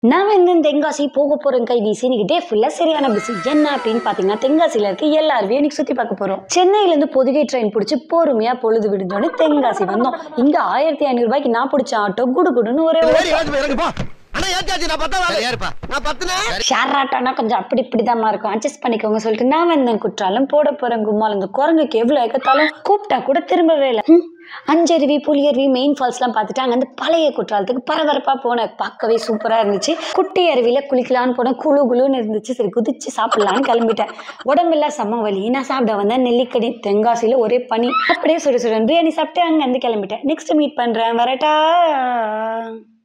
நான் வந்து தென்காசி போக போறேன் கை வீசி இன்னைக்கு டே ஃபுல்லா சரியான பிஸி என்ன அப்படின்னு பாத்தீங்கன்னா தென்காசியில இருக்க எல்லாருமே இன்னைக்கு சுத்தி பார்க்க போறோம் சென்னையில இருந்து பொதுகை ட்ரெயின் பிடிச்சி பொறுமையா பொழுது விடுஞ்சோன்னு தென்காசி வந்தோம் இங்க ஆயிரத்தி ஐநூறு ரூபாய்க்கு நான் பிடிச்ச ஆட்டோ குடு குடுன்னு ஒரே ஏறி ஏறி போய் இறங்கு போ அண்ணா ஏத்தாச்சு நான் பத்தா வேலை ஏறுப்பா. நான் பத்துனே ஷேர் ஆட்டோனா கொஞ்சம் அப்படி இப்படிதாம்மா இருக்கும் அட்ஜஸ்ட் பண்ணிக்கோங்க சொல்லிட்டு நான் வந்தேன் குற்றாலம் போட போறேன் கும்மால் இந்த குரங்குக்கு எவ்வளவு ஏக்கத்தாலும் கூப்பிட்டா கூட திரும்பவே இல்லை ஹம். அஞ்சருவி புலியருவி மெயின் ஃபால்ஸ்லாம் பார்த்துட்டு அங்கே வந்து பழைய குற்றாலத்துக்கு பரபரப்பாக போனேன் பார்க்கவே சூப்பராக இருந்துச்சு குட்டி அருவியில் குளிக்கலான்னு போனேன் குழு குழுன்னு இருந்துச்சு சரி குதிச்சு சாப்பிடலான்னு கிளம்பிட்டேன் உடம்பெல்லாம் செம்ம வலி நான் சாப்பிட வந்தேன் நெல்லிக்கடி தென்காசியில் ஒரே பனி அப்படியே சுட சுட பிரியாணி சாப்பிட்டு அங்கேருந்து கிளம்பிட்டேன் நெக்ஸ்ட் மீட் பண்ணுறேன் வரட்டா